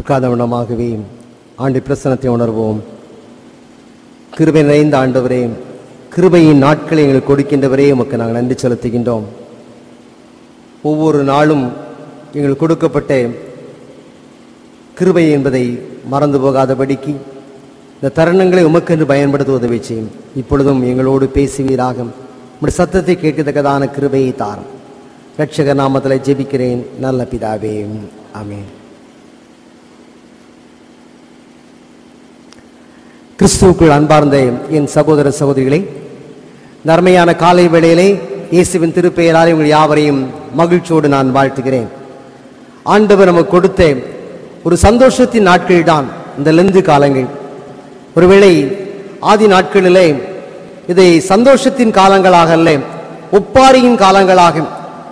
உட்கார்ந்தவனமாகவே ஆண்டு பிரசனத்தை உணர்வோம் கிருபை நிறைந்த ஆண்டவரே கிருபையின் நாட்களை எங்களுக்கு கொடுக்கின்றவரே உமக்கு நாங்கள் நன்றி செலுத்துகின்றோம் ஒவ்வொரு நாளும் எங்களுக்கு கொடுக்கப்பட்ட கிருபை என்பதை மறந்து போகாதபடிக்கு இந்த தருணங்களை உமக்கென்று பயன்படுத்த உதவி செய்யும் இப்பொழுதும் எங்களோடு பேசுவீராக உடைய சத்தத்தை கேட்கத்தக்கதான கிருபையை தாரும் ரட்சக நாமத்தில் ஜெபிக்கிறேன் நல்ல பிதாவே ஆமென் கிறிஸ்துவுக்குள் அன்பார்ந்த என் சகோதர சகோதரிகளே நர்மையான காலை வேளையிலே இயேசுவின் திருப்பெயரால் உங்கள் யாவரையும் மகிழ்ச்சியோடு நான் வாழ்த்துகிறேன் ஆண்டவர் நமக்கு கொடுத்த ஒரு சந்தோஷத்தின் நாட்கள் தான் இந்த லெந்து காலங்கள் ஒருவேளை ஆதி நாட்களிலே இதை சந்தோஷத்தின் காலங்களாக அல்ல ஒப்பாரியின் காலங்களாக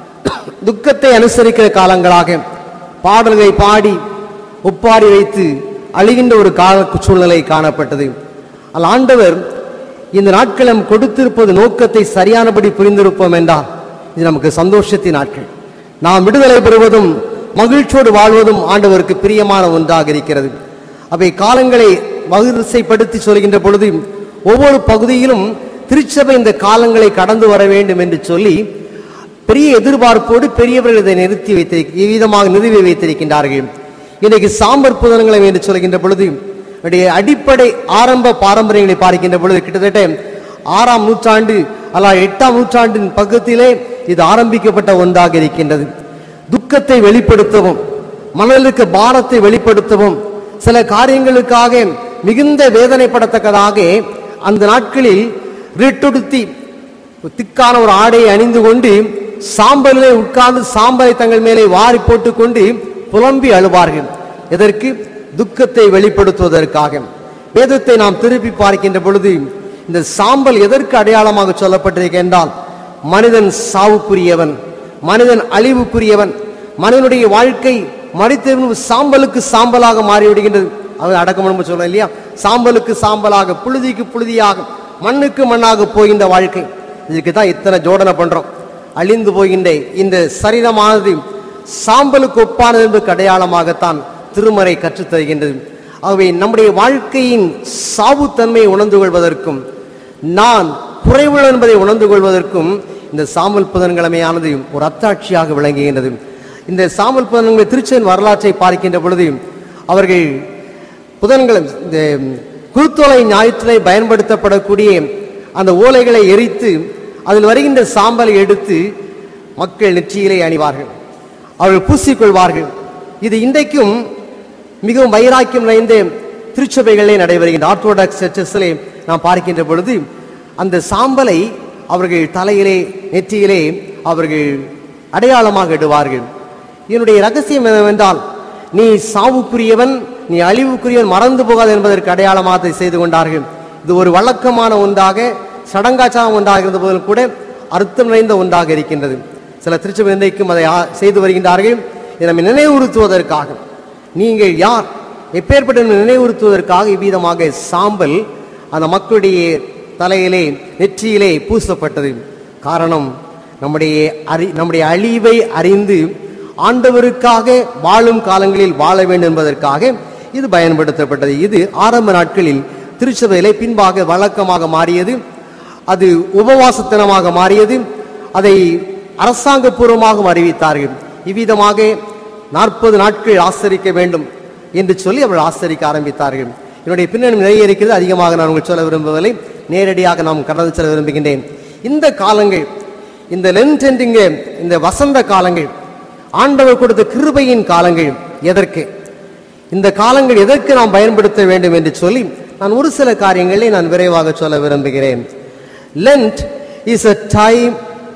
துக்கத்தை அனுசரிக்கிற காலங்களாக பாடல்களை பாடி ஒப்பாரி வைத்து அழிகின்ற ஒரு கால சூழ்நிலை காணப்பட்டது ஆனால் ஆண்டவர் இந்த நாட்கள் நம் கொடுத்திருப்பது நோக்கத்தை சரியானபடி புரிந்திருப்போம் என்றால் இது நமக்கு சந்தோஷத்தின் நாட்கள் நாம் விடுதலை பெறுவதும் மகிழ்ச்சியோடு வாழ்வதும் ஆண்டவருக்கு பிரியமான ஒன்றாக இருக்கிறது அவை காலங்களை வரிசைப்படுத்தி சொல்கின்ற பொழுது ஒவ்வொரு பகுதியிலும் திருச்சபை இந்த காலங்களை கடந்து வர வேண்டும் என்று சொல்லி பெரிய எதிர்பார்ப்போடு பெரியவர்கள் இதை நிறுத்தி வைத்திருக்க விதமாக நிறுவி வைத்திருக்கின்றார்கள் இன்றைக்கு சாம்பர் புதனங்களை என்று சொல்கின்ற பொழுது என்னுடைய அடிப்படை ஆரம்ப பாரம்பரியங்களை பார்க்கின்ற பொழுது கிட்டத்தட்ட ஆறாம் நூற்றாண்டு அல்ல எட்டாம் நூற்றாண்டின் பக்கத்திலே இது ஆரம்பிக்கப்பட்ட ஒன்றாக இருக்கின்றது துக்கத்தை வெளிப்படுத்தவும் மனதிற்கு பாரத்தை வெளிப்படுத்தவும் சில காரியங்களுக்காக மிகுந்த வேதனைப்படத்தக்கதாக அந்த நாட்களில் ரிட்டுடுத்தி திக்கான ஒரு ஆடையை அணிந்து கொண்டு சாம்பலிலே உட்கார்ந்து சாம்பலை தங்கள் மேலே வாரி போட்டுக்கொண்டு புலம்பி அழுவார்கள் எதற்கு துக்கத்தை வெளிப்படுத்துவதற்காக வேதத்தை நாம் திருப்பி பார்க்கின்ற பொழுது இந்த சாம்பல் எதற்கு அடையாளமாக சொல்லப்பட்டிருக்கின்றால் மனிதன் சாவுக்குரியவன் மனிதன் அழிவுக்குரியவன் மனிதனுடைய வாழ்க்கை மடித்த சாம்பலுக்கு சாம்பலாக மாறிவிடுகின்றது அது அடக்கம் சொல்ல இல்லையா சாம்பலுக்கு சாம்பலாக புழுதிக்கு புழுதியாக மண்ணுக்கு மண்ணாக போகின்ற வாழ்க்கை இதுக்கு தான் இத்தனை ஜோடனை பண்றோம் அழிந்து போகின்ற இந்த சரீரமானது சாம்பலுக்கு ஒப்பானது என்பதற்கு அடையாளமாகத்தான் திருமறை கற்றுத் தருகின்றது ஆகவே நம்முடைய வாழ்க்கையின் சாவுத்தன்மையை உணர்ந்து கொள்வதற்கும் நான் குறைவுள்ள என்பதை உணர்ந்து கொள்வதற்கும் இந்த சாம்பல் புதன்கிழமையானது ஒரு அத்தாட்சியாக விளங்குகின்றது இந்த சாம்பல் புதன்கிழமை திருச்சென் வரலாற்றை பார்க்கின்ற பொழுது அவர்கள் புதன்கிழமை இந்த குருத்தோலை ஞாயிற்றிலே பயன்படுத்தப்படக்கூடிய அந்த ஓலைகளை எரித்து அதில் வருகின்ற சாம்பலை எடுத்து மக்கள் நெற்றியிலே அணிவார்கள் அவர்கள் பூசிக்கொள்வார்கள் இது இன்றைக்கும் மிகவும் வைராக்கியம் நிறைந்த திருச்சபைகளே நடைபெறுகின்ற ஆர்த்தோடாக்ஸ் சர்ச்சஸிலே நாம் பார்க்கின்ற பொழுது அந்த சாம்பலை அவர்கள் தலையிலே நெற்றியிலே அவர்கள் அடையாளமாக இடுவார்கள் இதனுடைய ரகசியம் என்னவென்றால் நீ சாவுக்குரியவன் நீ அழிவுக்குரியவன் மறந்து போகாது என்பதற்கு அடையாளமாக அதை செய்து கொண்டார்கள் இது ஒரு வழக்கமான ஒன்றாக சடங்காச்சாரம் ஒன்றாக இருந்த போதிலும் கூட அர்த்தம் நிறைந்த ஒன்றாக இருக்கின்றது சில திருச்சபை இன்றைக்கும் அதை ஆ- செய்து வருகின்றார்கள் இதை நம்ம நினைவுறுத்துவதற்காக நீங்கள் யார் எப்பேற்பட்ட நினைவுறுத்துவதற்காக இவ்விதமாக சாம்பல் அந்த மக்களுடைய தலையிலே நெற்றியிலே பூசப்பட்டது காரணம் நம்முடைய அறி நம்முடைய அழிவை அறிந்து ஆண்டவருக்காக வாழும் காலங்களில் வாழ வேண்டும் என்பதற்காக இது பயன்படுத்தப்பட்டது இது ஆரம்ப நாட்களில் திருச்சபையிலே பின்பாக வழக்கமாக மாறியது அது உபவாசத்தனமாக மாறியது அதை அரசாங்கபூர்வமாக அறிவித்தார்கள் இவ்விதமாக நாற்பது நாட்கள் ஆசரிக்க வேண்டும் என்று சொல்லி அவர்கள் ஆசரிக்க ஆரம்பித்தார்கள் என்னுடைய பின்னணி நிறைய இருக்கிறது அதிகமாக நான் உங்களுக்கு சொல்ல விரும்பவில்லை நேரடியாக நாம் கடந்து செல்ல விரும்புகின்றேன் இந்த காலங்கள் இந்த லென்ட் என்கிற இந்த வசந்த காலங்கள் ஆண்டவர் கொடுத்த கிருபையின் காலங்கள் எதற்கு இந்த காலங்கள் எதற்கு நாம் பயன்படுத்த வேண்டும் என்று சொல்லி நான் ஒரு சில காரியங்களை நான் விரைவாக சொல்ல விரும்புகிறேன் Lent is a time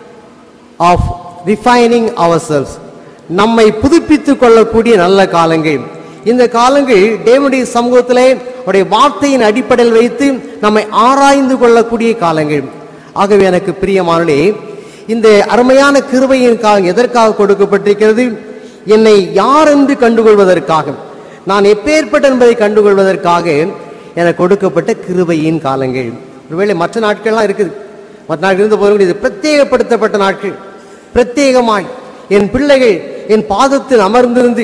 of refining ourselves நம்மை புதுப்பித்துக் கொள்ளக்கூடிய நல்ல காலங்கள் இந்த காலங்கள் தேவனுடைய சமூகத்திலே அவருடைய வார்த்தையின் அடிப்படையில் வைத்து நம்மை ஆராய்ந்து கொள்ளக்கூடிய காலங்கள் ஆகவே எனக்கு பிரியமானே இந்த அருமையான கிருபையின் காலம் எதற்காக கொடுக்கப்பட்டிருக்கிறது என்னை யார் என்று கண்டுகொள்வதற்காக நான் எப்பேற்பட்ட என்பதை கண்டுகொள்வதற்காக எனக்கு கொடுக்கப்பட்ட கிருபையின் காலங்கள் ஒருவேளை மற்ற நாட்கள்லாம் இருக்குது மற்ற நாட்கள் இருந்த போதும் இது பிரத்யேகப்படுத்தப்பட்ட நாட்கள் பிரத்யேகமாய் என் பிள்ளைகள் என் பாதத்தில் அமர்ந்திருந்து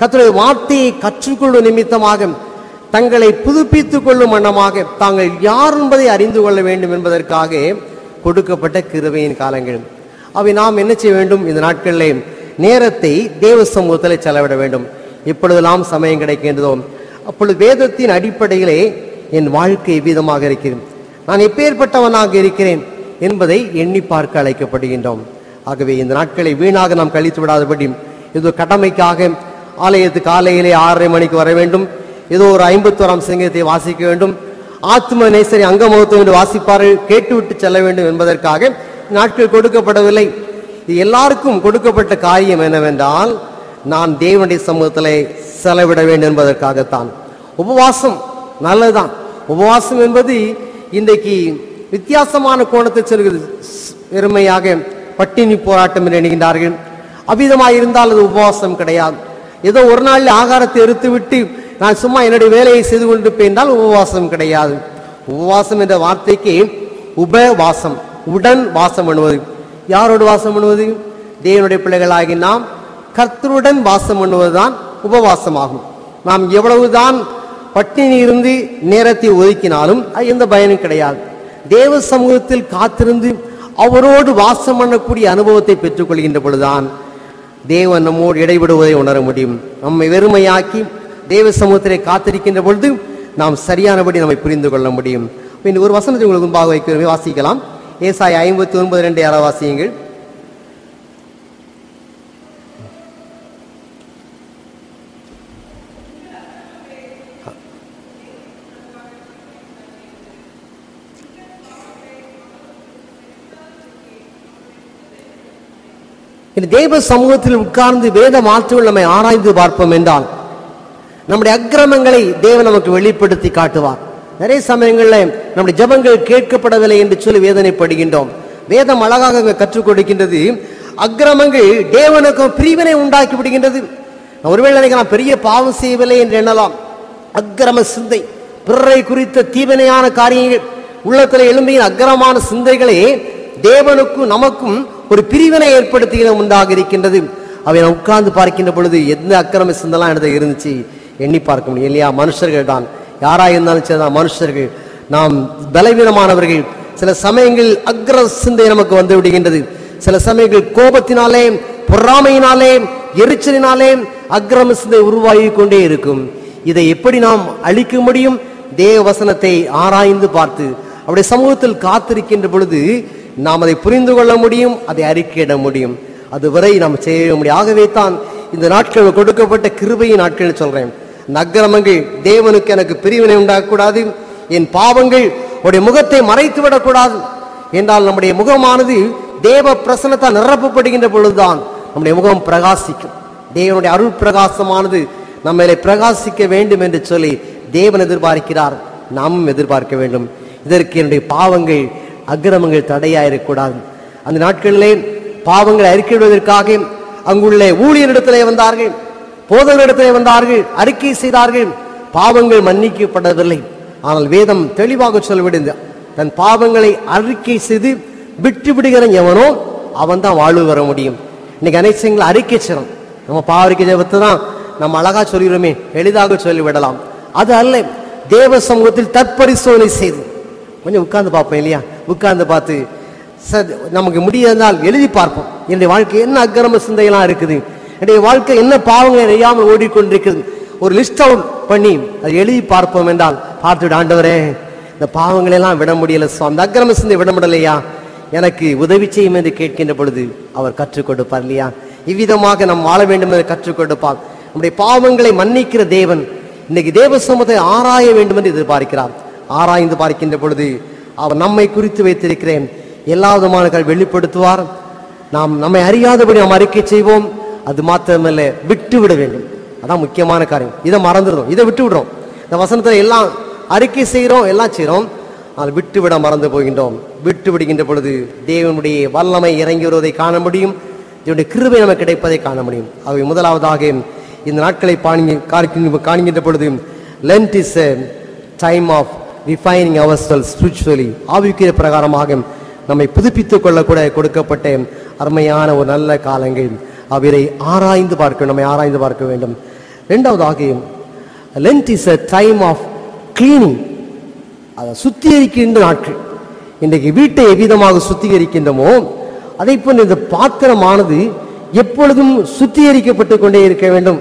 கர்த்தருடைய வார்த்தையை கற்றுக்கொள்ளும் நிமித்தமாக தங்களை புதுப்பித்துக் கொள்ளும் வண்ணமாக தாங்கள் யார் என்பதை அறிந்து கொள்ள வேண்டும் என்பதற்காக கொடுக்கப்பட்ட கிருபையின் காலங்கள் அவை நாம் என்ன செய்ய வேண்டும் இந்த நாட்களிலே நேரத்தை தேவ சமூகத்தில் செலவிட வேண்டும் இப்பொழுதெல்லாம் சமயம் கிடைக்கின்றதோ அப்பொழுது வேதத்தின் அடிப்படையிலே என் வாழ்க்கை வீதமாக இருக்கிறேன் நான் எப்பேற்பட்டவனாக இருக்கிறேன் என்பதை எண்ணி பார்க்க அழைக்கப்படுகின்றோம் ஆகவே இந்த நாட்களை வீணாக நாம் கழித்து விடாதபடி இது கடமைக்காக ஆலயத்து காலையிலே ஆறரை மணிக்கு வர வேண்டும் ஏதோ ஒரு ஐம்பத்தோராம் சங்கீதத்தை வாசிக்க வேண்டும் ஆத்ம நேசரி அங்கமுகத்தை என்று வாசிப்பார்கள் கேட்டுவிட்டு செல்ல வேண்டும் என்பதற்காக நாட்கள் கொடுக்கப்படவில்லை இது எல்லாருக்கும் கொடுக்கப்பட்ட காரியம் என்னவென்றால் நான் தேவனுடைய சமூகத்திலே செலவிட வேண்டும் என்பதற்காகத்தான் உபவாசம் நல்லதுதான் உபவாசம் என்பது இன்றைக்கு வித்தியாசமான கோணத்தை செல்கிறது ஸ்- வெறுமையாக பட்டினி போராட்டம் என்று எண்ணுகின்றார்கள் அவ்விதமாக இருந்தால் அது உபவாசம் கிடையாது ஏதோ ஒரு நாளில் ஆகாரத்தை எடுத்து விட்டு நான் சும்மா என்னுடைய வேலையை செய்து கொண்டிருப்பேன் என்றால் உபவாசம் கிடையாது உபவாசம் என்ற வார்த்தைக்கு உபவாசம் உடன் வாசம் பண்ணுவது யாரோடு வாசம் பண்ணுவது தேவனுடைய பிள்ளைகளாகி நாம் கர்த்தருடன் வாசம் பண்ணுவதுதான் உபவாசமாகும் நாம் எவ்வளவுதான் பட்டினி இருந்து நேரத்தை ஒதுக்கினாலும் அது எந்த பயனும் கிடையாது தேவ சமூகத்தில் காத்திருந்து அவரோடு வாசம் பண்ணக்கூடிய அனுபவத்தை பெற்றுக்கொள்கின்ற பொழுதுதான் தேவன் நம்மோடு இடைவிடுவதை உணர முடியும் நம்மை வெறுமையாக்கி தேவ சமூகத்திலே காத்திருக்கின்ற பொழுது நாம் சரியானபடி நம்மை புரிந்து கொள்ள முடியும் பின் ஒரு வசனத்தை உங்களுக்கு முன்பாக வைக்கிறோமே வாசிக்கலாம் ஏசாய் ஐம்பத்தி ஒன்பது ரெண்டு யாராவது வாசியுங்கள் இந்த தேவ சமூகத்தில் உட்கார்ந்து வேத மாற்றுகள் நம்மை ஆராய்ந்து பார்ப்போம் என்றால் நம்முடைய அக்கிரமங்களை தேவன் நமக்கு வெளிப்படுத்தி காட்டுவார் நிறைய சமயங்களில் நம்முடைய ஜெபங்கள் கேட்கப்படவில்லை என்று சொல்லி வேதனைப்படுகின்றோம் வேதம் அழகாக அங்க கற்றுக் கொடுக்கின்றது அக்கிரமங்கள் தேவனுக்கும் பிரிவினை உண்டாக்கி விடுகின்றது ஒருவேளை நினைக்கலாம் பெரிய பாவம் செய்யவில்லை என்று எண்ணலாம் அக்கிரம சிந்தை பிறரை குறித்த தீவினையான காரியங்கள் உள்ளத்தில் எழும்பிய அக்கிரமான சிந்தைகளே தேவனுக்கும் நமக்கும் ஒரு பிரிவினை ஏற்படுத்துகிற உண்டாக இருக்கின்றது அவை நாம் உட்கார்ந்து பார்க்கின்ற பொழுது எந்த அக்கிரம சிந்தெல்லாம் இடத்துல இருந்துச்சு எண்ணி பார்க்க முடியும் இல்லையா மனுஷர்கள் தான் யாரா இருந்தாலும் சரிதான் மனுஷர்கள் நாம் பலவீனமானவர்கள் சில சமயங்களில் அக்ர சிந்தை நமக்கு வந்து விடுகின்றது சில சமயங்கள் கோபத்தினாலே பொறாமையினாலே எரிச்சலினாலே அக்கிரம சிந்தை உருவாகி கொண்டே இருக்கும் இதை எப்படி நாம் அழிக்க முடியும் தேவ வசனத்தை ஆராய்ந்து பார்த்து அவருடைய சமூகத்தில் காத்திருக்கின்ற பொழுது நாம் அதை புரிந்து கொள்ள முடியும் அதை அறிக்கையிட முடியும் அதுவரை நாம் செய்ய முடியும் ஆகவே தான் இந்த நாட்கள் கொடுக்கப்பட்ட கிருபையின் நாட்கள் சொல்றேன் நக்கிரமங்கள் தேவனுக்கு எனக்கு பிரிவினை உண்டாகக்கூடாது என் பாவங்கள் உடைய முகத்தை மறைத்து விடக்கூடாது என்றால் நம்முடைய முகமானது தேவ பிரசனத்தால் நிரப்பப்படுகின்ற பொழுதுதான் நம்முடைய முகம் பிரகாசிக்கும் தேவனுடைய அருள் பிரகாசமானது நம்மளை பிரகாசிக்க வேண்டும் என்று சொல்லி தேவன் எதிர்பார்க்கிறார் நாமும் எதிர்பார்க்க வேண்டும் இதற்கு என்னுடைய பாவங்கள் அக்கிரமங்கள் தடையாயிருக்கக்கூடாது அந்த நாட்களிலே பாவங்களை அறிக்கையிடுவதற்காக அங்குள்ள ஊழியரிடத்திலே வந்தார்கள் போதகரிடத்திலே வந்தார்கள் அறிக்கை செய்தார்கள் பாவங்கள் மன்னிக்கப்படவில்லை ஆனால் வேதம் தெளிவாக சொல்லிவிடுது தன் பாவங்களை அறிக்கை செய்து விட்டு விடுகிற எவனோ அவன் தான் வாழ்வு வர முடியும் இன்னைக்கு அனைத்து அறிக்கை செய்யணும் நம்ம பாவரிக்கை ஜெபத்தை தான் நம்ம அழகா சொல்லிடுறோமே எளிதாக சொல்லிவிடலாம் அது அல்ல தேவ சமூகத்தில் தற்பரிசோதனை செய்து கொஞ்சம் உட்கார்ந்து பார்ப்போம் இல்லையா உட்கார்ந்து பார்த்து சார் நமக்கு முடியாதனால் எழுதி பார்ப்போம் என்னுடைய வாழ்க்கை என்ன அக்கிரம சிந்தையெல்லாம் இருக்குது என்னுடைய வாழ்க்கை என்ன பாவங்களை அறியாமல் ஓடிக்கொண்டிருக்கிறது ஒரு லிஸ்ட் அவுட் பண்ணி அதை எழுதி பார்ப்போம் என்றால் பார்த்துவிட ஆண்டவரே இந்த பாவங்களை எல்லாம் விட முடியல சுவாமி. அந்த அக்கிரம சிந்தை விட முடியலையா எனக்கு உதவி செய்யும் என்று கேட்கின்ற பொழுது அவர் கற்றுக் கொடுப்பார் இல்லையா இவ்விதமாக நாம் வாழ வேண்டும் என்று கற்றுக் கொடுப்பார் நம்முடைய பாவங்களை மன்னிக்கிற தேவன் இன்னைக்கு தேவ சமூகத்தை ஆராய வேண்டும் என்று எதிர்பார்க்கிறார் ஆராய்ந்து பார்க்கின்ற பொழுது அவர் நம்மை குறித்து வைத்திருக்கிறேன் எல்லா விதமான காரியங்களை வெளிப்படுத்துவார் நாம் நம்மை அறியாதபடி நாம் அறிக்கை செய்வோம் அது மாத்திரமல்ல விட்டு விட வேண்டும் அதான் முக்கியமான காரியம் இதை மறந்துடுறோம் இதை விட்டு விடுறோம் இந்த வசனத்தில் எல்லாம் அறிக்கை செய்கிறோம் எல்லாம் செய்கிறோம் ஆனால் விட்டு விட மறந்து போகின்றோம் விட்டு விடுகின்ற பொழுது தேவனுடைய வல்லமை இறங்கி வருவதை காண முடியும் தேவனுடைய கிருபை நமக்கு கிடைப்பதை காண முடியும் ஆகவே முதலாவதாக இந்த நாட்களை பாணி காண்கின்ற காண்கின்ற பொழுது Lent is time of refining our self spiritually ஆவிக்கிற பிரகாரமாக நம்மை புதுப்பித்துக் கொள்ளக்கூட கொடுக்கப்பட்ட அருமையான ஒரு நல்ல காலங்கள் அவரை ஆராய்ந்து பார்க்க நம்மை ஆராய்ந்து பார்க்க வேண்டும் ரெண்டாவதாக Lent is a time of cleaning அதை சுத்திகரிக்கின்ற நாட்கள் இன்றைக்கு வீட்டை எவ்விதமாக சுத்திகரிக்கின்றமோ அதை போன்ற இந்த பாத்திரமானது எப்பொழுதும் சுத்திகரிக்கப்பட்டு கொண்டே இருக்க வேண்டும்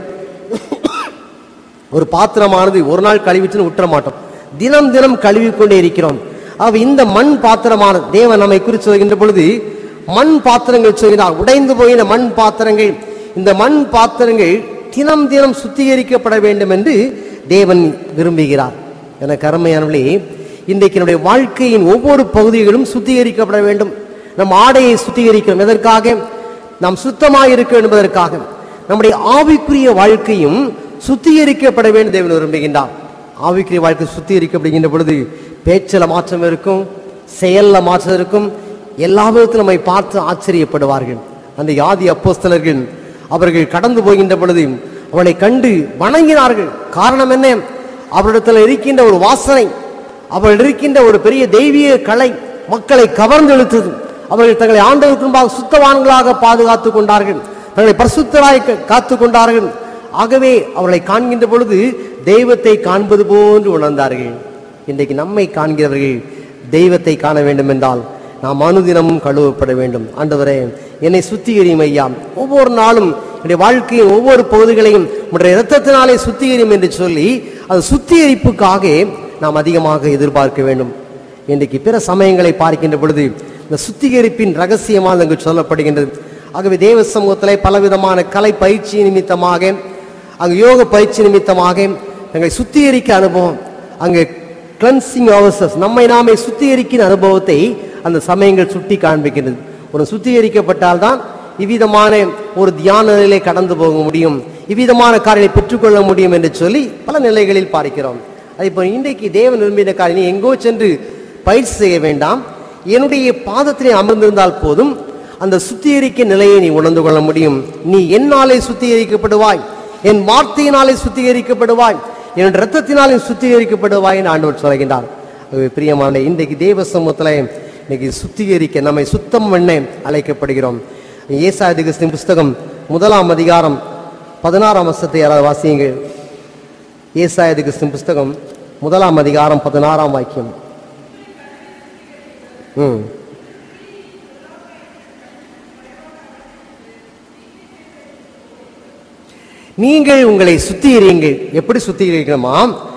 ஒரு பாத்திரமானது ஒரு நாள் கழுவிட்டுன்னு விட்டுற மாட்டோம் தினம் தினம் கழுவி கொண்டே இருக்கிறோம் ஆக இந்த மண் பாத்திரமானது தேவன் நம்மை குறித்து சொல்கின்ற பொழுது மண் பாத்திரங்கள் சொல்கிறார் உடைந்து போயின மண் பாத்திரங்கள் இந்த மண் பாத்திரங்கள் தினம் தினம் சுத்திகரிக்கப்பட வேண்டும் என்று தேவன் விரும்புகிறார் என கருமையானவர்களே இன்றைக்கு நம்முடைய வாழ்க்கையின் ஒவ்வொரு பகுதிகளும் சுத்திகரிக்கப்பட வேண்டும் நம் ஆடையை சுத்திகரிக்கிறோம் எதற்காக நாம் சுத்தமாக இருக்க வேண்டும் என்பதற்காக நம்முடைய ஆவிக்குரிய வாழ்க்கையும் சுத்திகரிக்கப்பட வேண்டும் தேவன் விரும்புகின்றார் ஆவிக்குரிய வாழ்க்கை சுத்திகரிக்கப்படுகின்ற பொழுது பேச்சில் மாற்றம் இருக்கும் செயல்ல மாற்றம் இருக்கும் எல்லா விதத்திலும் நம்மை பார்த்து ஆச்சரியப்படுவார்கள் அந்த யாதி அப்போஸ்தலர்கள் அவர்கள் கடந்து போகின்ற பொழுது அவளை கண்டு வணங்கினார்கள் காரணம் என்ன அவரிடத்தில் இருக்கின்ற ஒரு வாசனை அவள் இருக்கின்ற ஒரு பெரிய தெய்வீக கலை மக்களை கவர்ந்து இழுத்தது அவர்கள் தங்களை ஆண்டவருக்கு முன்பாக சுத்தவான்களாக பாதுகாத்து கொண்டார்கள் தங்களை பரிசுத்தராய் காத்து கொண்டார்கள் ஆகவே அவர்களை காண்கின்ற பொழுது தெய்வத்தை காண்பது போன்று உணர்ந்தார்கள் இன்றைக்கு நம்மை காண்கிறவர்கள் தெய்வத்தை காண வேண்டும் என்றால் நாம் அனுதினமும் கழுவப்பட வேண்டும் ஆண்டவரே என்னை சுத்திகரியும் ஐயா ஒவ்வொரு நாளும் என்னுடைய வாழ்க்கையின் ஒவ்வொரு பகுதிகளையும் உடைய இரத்தத்தினாலே சுத்திகரியும் என்று சொல்லி அது சுத்திகரிப்புக்காக நாம் அதிகமாக எதிர்பார்க்க வேண்டும் இன்றைக்கு பிற சமயங்களை பார்க்கின்ற பொழுது இந்த சுத்திகரிப்பின் ரகசியமாக அங்கு சொல்லப்படுகின்றது ஆகவே தேவ சமூகத்திலே பலவிதமான கலை பயிற்சி நிமித்தமாக அங்கு யோக பயிற்சி நிமித்தமாக எங்களை சுத்திகரிக்க அனுபவம் அங்கு கிளன்சிங் அவர்சஸ் நம்மை நாமே சுத்திகரிக்கிற அனுபவத்தை அந்த சமயங்கள் சுட்டி காண்பிக்கின்றது ஒரு சுத்திகரிக்கப்பட்டால் தான் இவ்விதமான ஒரு தியான நிலையை கடந்து போக முடியும் இவ்விதமான காரியங்களை பெற்றுக்கொள்ள முடியும் என்று சொல்லி பல நிலைகளில் பார்க்கிறோம் அது இப்போ இன்றைக்கு தேவன் விரும்பின காரியம் நீ எங்கோ சென்று பயிற்சி செய்ய வேண்டாம் என்னுடைய பாதத்திலே அமர்ந்திருந்தால் போதும் அந்த சுத்திகரிக்க நிலையை நீ உணர்ந்து கொள்ள முடியும் நீ என்னாலே சுத்திகரிக்கப்படுவாய் என் வார்த்தையினாலே சுத்திகரிக்கப்படுவாய் என் ரத்தத்தினாலே சுத்திகரிக்கப்படுவாய் என்று ஆண்டவர் சொல்கின்றார் ஆகவே பிரியமான இன்றைக்கு தேவ சமூகத்தில் இன்னைக்கு சுத்திகரிக்க நம்மை சுத்தம் பண்ண அழைக்கப்படுகிறோம் ஏசாய கிறிஸ்தின் புஸ்தகம் முதலாம் அதிகாரம் பதினாறாம் வருஷத்தை யாராவது வாசியுங்கள் ஏசாய கிறிஸ்தின் புஸ்தகம் முதலாம் அதிகாரம் பதினாறாம் வாக்கியம் ம் நீங்கள் உங்களை சுத்திகரியுங்கள் எப்படி சுத்திகரிக்கணுமா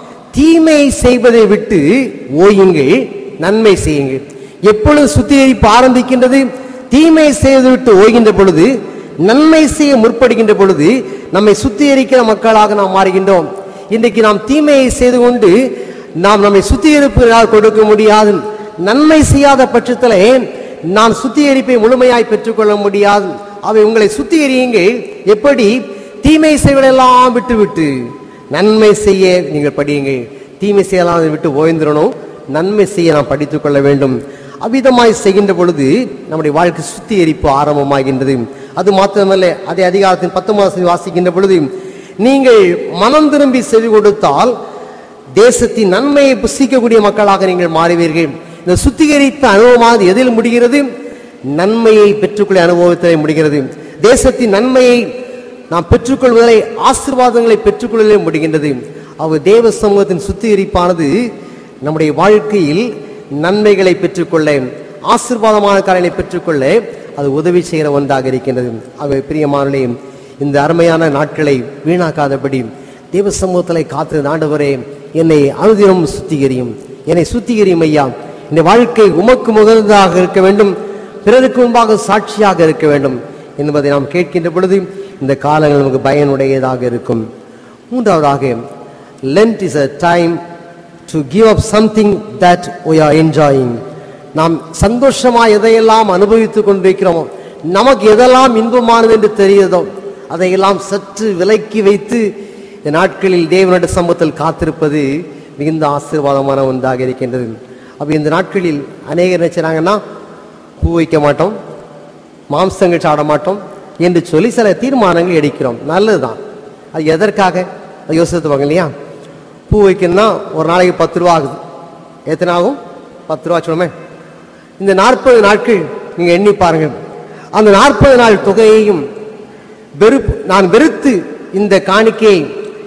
தீமை செய்வதை விட்டு ஓயுங்கள் நன்மை செய்யுங்கள் எப்பொழுது சுத்திகரிப்பு ஆரம்பிக்கின்றது தீமை செய்வதை விட்டு ஓய்கின்ற பொழுது நன்மை செய்ய முற்படுகின்ற பொழுது நம்மை சுத்திகரிக்கிற மக்களாக நாம் மாறுகின்றோம் இன்றைக்கு நாம் தீமையை செய்து கொண்டு நாம் நம்மை சுத்திகரிப்புகளால் கொடுக்க முடியாது நன்மை செய்யாத பட்சத்திலே நான் சுத்திகரிப்பை முழுமையாய் பெற்றுக்கொள்ள முடியாது அவை உங்களை சுத்திகரியுங்கள் எப்படி தீமை செய்வதெல்லாம் விட்டு விட்டு நன்மை செய்ய நீங்கள் படியுங்கள் தீமை செய்யலாம் விட்டு ஓய்ந்திரணும் நன்மை செய்ய நாம் படித்துக் கொள்ள வேண்டும் அவ்விதமாய் செய்கின்ற பொழுது நம்முடைய வாழ்க்கை சுத்திகரிப்பு ஆரம்பமாகின்றது அது மாத்திரமல்ல அதே அதிகாரத்தின் பத்தொன்பது வாசிக்கின்ற பொழுது நீங்கள் மனம் திரும்பி செவி கொடுத்தால் தேசத்தின் நன்மையை புசிக்கக்கூடிய மக்களாக நீங்கள் மாறுவீர்கள் இந்த சுத்திகரித்த அனுபவமானது எதில் முடிகிறது நன்மையை பெற்றுக்கொள்ள அனுபவத்தில் முடிகிறது தேசத்தின் நன்மையை நாம் பெற்றுக்கொள்வதை ஆசீர்வாதங்களை பெற்றுக்கொள்ளலே முடிகின்றது அவர் தேவ சமூகத்தின் சுத்திகரிப்பானது நம்முடைய வாழ்க்கையில் நன்மைகளை பெற்றுக்கொள்ள ஆசீர்வாதமான காரியங்களை பெற்றுக்கொள்ள அது உதவி செய்கிற ஒன்றாக இருக்கின்றது அவை பிரியமானே இந்த அருமையான நாட்களை வீணாக்காதபடி தேவ சமூகத்தில் காத்து ஆண்டவரே என்னை அனுதினம் சுத்திகரியும் என்னை சுத்திகரியும் ஐயா இந்த வாழ்க்கை உமக்கு முகந்ததாக இருக்க வேண்டும் பிறருக்கு முன்பாக சாட்சியாக இருக்க வேண்டும் என்பதை நாம் கேட்கின்ற பொழுது இந்த காலங்கள் நமக்கு பயனுடையதாக இருக்கும் மூன்றாவதாக Lent is a time to give up something that we are enjoying நாம் சந்தோஷமாக எதையெல்லாம் அனுபவித்துக் கொண்டிருக்கிறோமோ நமக்கு எதெல்லாம் இன்பமானது என்று தெரியுதோ அதையெல்லாம் சற்று விலக்கி வைத்து இந்த நாட்களில் தேவனுடைய சமூகத்தில் காத்திருப்பது மிகுந்த ஆசீர்வாதமான ஒன்றாக இருக்கின்றது அப்போ இந்த நாட்களில் அநேகர் என்ன செய்றாங்கன்னா பூ வைக்க மாட்டோம் மாம்சங்கள் சாட மாட்டோம் என்று சொல்லி சில தீர்மானங்கள் எடுக்கிறோம் நல்லதுதான் அது எதற்காக அது யோசித்து பார்க்க இல்லையா பூ வைக்கணும்னா ஒரு நாளைக்கு பத்து ரூபா ஆகுது எத்தனை ஆகும் பத்து ரூபா சொல்லுமே இந்த நாற்பது நாட்கள் நீங்க எண்ணி பாருங்க அந்த நாற்பது நாள் தொகையையும் வெறுப்பு நான் வெறுத்து இந்த காணிக்கையை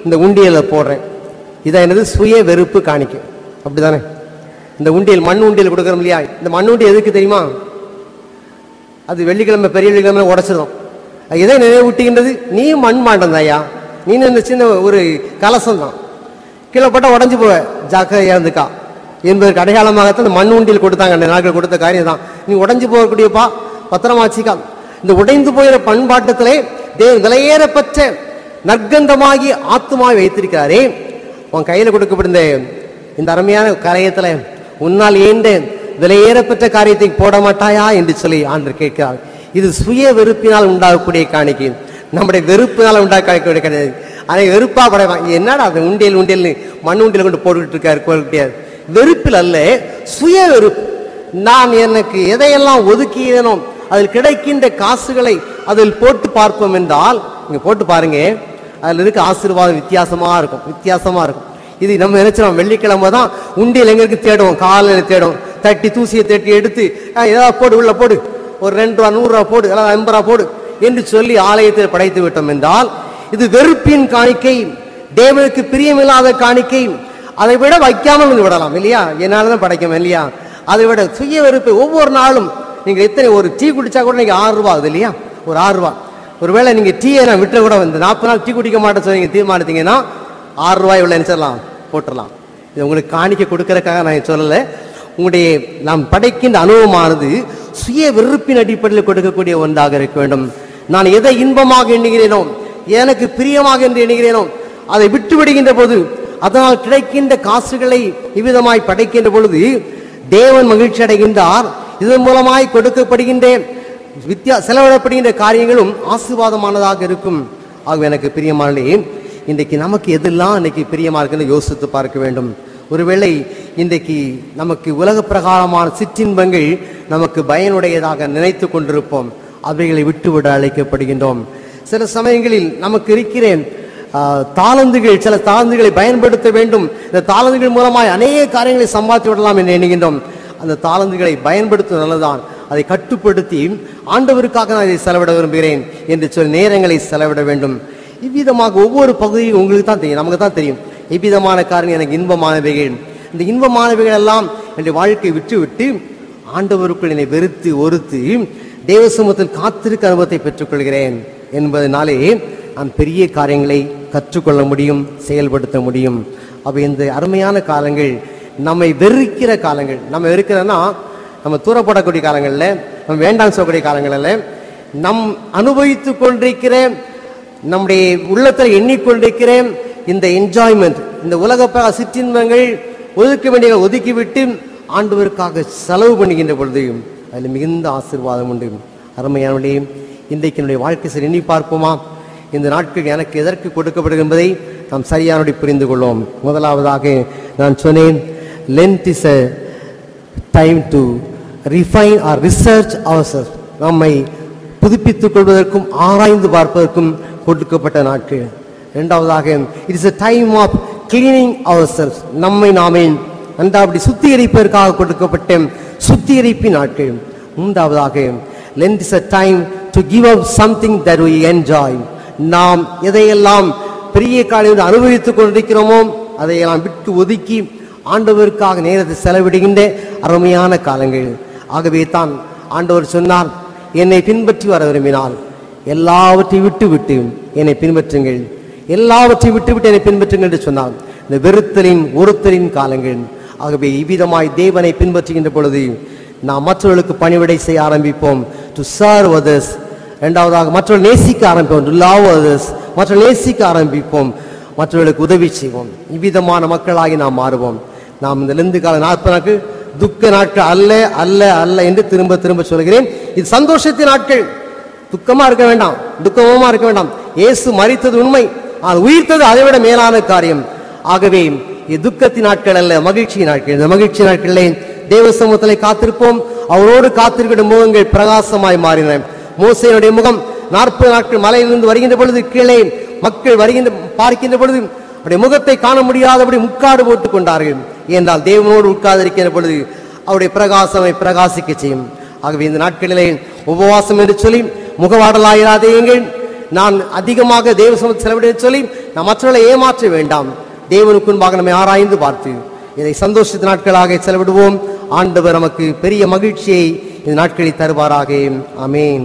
இந்த உண்டியலை போடுறேன் இதான் என்னது சுய வெறுப்பு காணிக்கை அப்படிதானே இந்த உண்டியல் மண் உண்டியல் கொடுக்குறோம் இல்லையா இந்த மண் உண்டியல் எதுக்கு தெரியுமா அது வெள்ளிக்கிழமை பெரிய வெள்ளிக்கிழமை உடச்சிடும் அது எதை நினைவூட்டுகின்றது நீ மண் மாண்டம் ஐயா நீ இந்த சின்ன ஒரு கலசம் தான் கீழே போட்டால் உடஞ்சி போவ ஜாக்கிரதையா இருந்துக்கா என்பதற்கு அடையாளமாகத்தான் இந்த மண் உண்டியல் கொடுத்தாங்க அந்த நாட்கள் கொடுத்த காரியம் தான் நீ உடஞ்சி போகக்கூடியப்பா பத்திரமா வச்சிக்கா இந்த உடைந்து போகிற பண்பாட்டத்திலே தேவ விலையேறப்பட்ட நற்கந்தமாகி ஆத்துமாவை வைத்திருக்கிறாரே உன் கையில் கொடுக்கப்பட்ட இந்த அருமையான காரியத்தில் உன்னால் ஏண்ட விலையேறப்பட்ட காரியத்தை போட மாட்டாயா என்று சொல்லி ஆண்டு கேட்கிறார் இது சுய வெறுப்பினால் உண்டாகக்கூடிய காணிக்கை நம்முடைய வெறுப்பினால் உண்டாக்கக்கூடிய கிடையாது அதை வெறுப்பா படைவான் என்னடா அது உண்டியல் உண்டியல்னு மண் உண்டியல் கொண்டு போட்டுக்கிட்டு இருக்காரு கோயில் வெறுப்பில் அல்ல சுய வெறுப்பு நான் எனக்கு எதையெல்லாம் ஒதுக்கியேனோ அதில் கிடைக்கின்ற காசுகளை அதில் போட்டு பார்ப்போம் என்றால் இங்க போட்டு பாருங்க அதில் இருக்க ஆசீர்வாதம் வித்தியாசமா இருக்கும் வித்தியாசமா இருக்கும் இது நம்ம நினைச்சிடும் வெள்ளிக்கிழமை தான் உண்டியல் எங்க இருக்கு தேடுவோம் காலையில் தேடும் தட்டி தூசியை தட்டி எடுத்து "ஆ, ஏதாவது போடு உள்ள போடு ஒரு ரெண்டு ரூபா நூறு ரூபா போடு அல்லது ஐம்பது ரூபா போடு என்று சொல்லி ஆலயத்தில் படைத்து விட்டோம் என்றால் இது வெறுப்பின் காணிக்கை தேவனுக்கு பிரியமில்லாத காணிக்கை அதை விட வைக்காமல் வந்து விடலாம் இல்லையா என்னால தான் படைக்கும் இல்லையா அதை விட சுய வெறுப்பை ஒவ்வொரு நாளும் நீங்க எத்தனை ஒரு டீ குடிச்சா கூட நீங்க ஆறு ரூபா ஆகுது இல்லையா ஒரு ஆறு ரூபா ஒருவேளை நீங்க டீயை நான் விட்டு கூட வந்து நாற்பது நாள் டீ குடிக்க மாட்டேன் சொல்லி நீங்க தீர்மானித்தீங்கன்னா ஆறு ரூபாய் இவ்வளோ நினைச்சிடலாம் போட்டுடலாம் இது உங்களுக்கு காணிக்க கொடுக்கறதுக்காக நான் சொல்லலை உங்களுடைய நாம் படைக்கின்ற அனுபவமானது சுய வெறுப்பின் அடிப்படையில் கொடுக்கக்கூடிய ஒன்றாக இருக்க வேண்டும் நான் எதை இன்பமாக எண்ணுகிறேனோ எனக்கு பிரியமாக என்று எண்ணுகிறேனோ அதை விட்டு விடுகின்ற போது அதனால் கிடைக்கின்ற காசுகளை இவ்விதமாய் படைக்கின்ற பொழுது தேவன் மகிழ்ச்சி அடைகின்றார் இதன் மூலமாய் கொடுக்கப்படுகின்ற வித்தியா செலவிடப்படுகின்ற காரியங்களும் ஆசீர்வாதமானதாக இருக்கும் ஆகவே எனக்கு பிரியமானே இன்றைக்கு நமக்கு எதெல்லாம் இன்னைக்கு பிரியமா இருக்குன்னு யோசித்து பார்க்க வேண்டும் ஒருவேளை இன்றைக்கு நமக்கு உலக பிரகாரமான சிற்றின்பங்கள் நமக்கு பயனுடையதாக நினைத்து கொண்டிருப்போம் அவைகளை விட்டுவிட அழைக்கப்படுகின்றோம் சில சமயங்களில் நமக்கு இருக்கிற ஆ, தாளந்துகள் சில தாளந்துகளை பயன்படுத்த வேண்டும் இந்த தாளந்துகள் மூலமாய் அநேக காரியங்களை சம்பாதித்து விடலாம் என்று எண்ணுகின்றோம் அந்த தாளந்துகளை பயன்படுத்துவது நல்லதான் அதை கட்டுப்படுத்தி ஆண்டவருக்காக நான் இதை செலவிட விரும்புகிறேன் என்று சொல்லி நேரங்களை செலவிட வேண்டும் இவ்விதமாக ஒவ்வொரு பகுதியும் உங்களுக்கு தான் தெரியும் நமக்கு தான் தெரியும் இவ்விதமான காரியங்கள் எனக்கு இன்பமானவைகள் இந்த இன்பமானவைகள் எல்லாம் என்னுடைய வாழ்க்கை விட்டுவிட்டு ஆண்டவருக்குள் என்னை வெறுத்து ஒருத்து தேவசமூகத்தில் காத்திருக்க அனுபவத்தை பெற்றுக்கொள்கிறேன் என்பதனாலே நான் பெரிய காரியங்களை கற்றுக்கொள்ள முடியும் செயல்படுத்த முடியும் அப்ப இந்த அருமையான காலங்கள் நம்மை வெறுக்கிற காலங்கள் நம்ம வெறுக்கிறன்னா நம்ம தூரப்படக்கூடிய காலங்களில் நம்ம வேண்டாம் சொல்லக்கூடிய காலங்களில் நம் அனுபவித்து கொண்டிருக்கிற நம்முடைய உள்ளத்தில் எண்ணிக்கொண்டிருக்கிற இந்த என்ஜாய்மெண்ட் இந்த உலக பிர- சிற்றின்பங்கள் ஒதுக்க வேண்டிய ஒதுக்கிவிட்டு ஆண்டவருக்காக செலவு பண்ணுகின்ற பொழுது அதில் மிகுந்த ஆசீர்வாதம் உண்டு அருமையானவர்களே இன்றைக்கு என்னுடைய வாழ்க்கை சரி எண்ணி பார்ப்போமா இந்த நாட்கள் எனக்கு எதற்கு கொடுக்கப்படுகிறது என்பதை நாம் சரியானபடி புரிந்து கொள்வோம் முதலாவதாக நான் சொன்னேன் Lent is a time to refine or research ourselves நம்மை புதுப்பித்துக் கொள்வதற்கும் ஆராய்ந்து பார்ப்பதற்கும் கொடுக்கப்பட்ட நாட்கள் இரண்டாவதாக it is a time of cleaning ourselves நம்மை நாமே நன்றாபடி சுத்திகரிப்பதற்காக கொடுக்கப்பட்ட சுத்திகரிப்பின் நாட்கள் மூன்றாவதாக Lent is a time to give up something that we enjoy நாம் எதையெல்லாம் பெரிய காலையில் அனுபவித்துக் கொண்டிருக்கிறோமோ அதையெல்லாம் விட்டு ஒதுக்கி ஆண்டவருக்காக நேரத்தை செலவிடுகின்ற அருமையான காலங்கள் ஆகவே தான் ஆண்டவர் சொன்னார் என்னை பின்பற்றி வர விரும்பினால் எல்லாவற்றையும் விட்டு விட்டு என்னை பின்பற்றுங்கள் எல்லாவற்றையும் விட்டு விட்டு என்னை பின்பற்றுங்கள் என்று சொன்னார் இந்த வெறுத்தலின் ஒருத்தலின் காலங்கள் ஆகவே இவ்விதமாய் தேவனை பின்பற்றுகின்ற பொழுது நாம் மற்றவர்களுக்கு பணிவிடை செய்ய ஆரம்பிப்போம் டு சர்வ் others இரண்டாவதாக மற்றவர்கள் நேசிக்க ஆரம்பிப்போம் டு லவ் others மற்றவர்கள் நேசிக்க ஆரம்பிப்போம் மற்றவர்களுக்கு உதவி செய்வோம் இவ்விதமான மக்களாகி நாம் மாறுவோம் நாம் இந்த லெந்து கால நாற்பது நாட்கள் துக்க நாட்கள் அல்ல அல்ல அல்ல என்று திரும்ப திரும்ப சொல்கிறேன் இது சந்தோஷத்தின் நாட்கள் துக்கமா இருக்க வேண்டாம் துக்கமா இருக்க வேண்டாம் இயேசு மரித்தது உண்மை ஆனால் உயிர்த்தது அதை விட மேலான காரியம் ஆகவே இது துக்கத்தின் நாட்கள் அல்ல மகிழ்ச்சி நாட்கள் இந்த மகிழ்ச்சி நாட்களிலே தேவ சமூகத்திலே காத்திருப்போம் அவரோடு காத்திருக்கிற முகங்கள் பிரகாசமாய் மாறின மோசையினுடைய முகம் நாற்பது நாட்கள் மலையிலிருந்து வருகின்ற பொழுது கீழே மக்கள் வருகின்ற பார்க்கின்ற பொழுது அவருடைய முகத்தை காண முடியாதபடி முக்காடு போட்டுக் கொண்டார்கள் என்றால் தேவனோடு உட்கார்ந்திருக்கின்ற பொழுது அவருடைய பிரகாசமை பிரகாசிக்க செய்யும் ஆகவே இந்த நாட்களிலே உபவாசம் என்று சொல்லி முகவாடலாயிராதேயுங்கள் நான் அதிகமாக தேவ சமூகத்தில் செலவிட சொல்லி நாம் மற்றவர்களை ஏமாற்ற வேண்டாம் தேவனுக்கு முன்பாக நம்மை ஆராய்ந்து பார்த்து இதை சந்தோஷத்து நாட்களாக செலவிடுவோம் ஆண்டவர் நமக்கு பெரிய மகிழ்ச்சியை இந்த நாட்களில் தருவாராக ஆமென்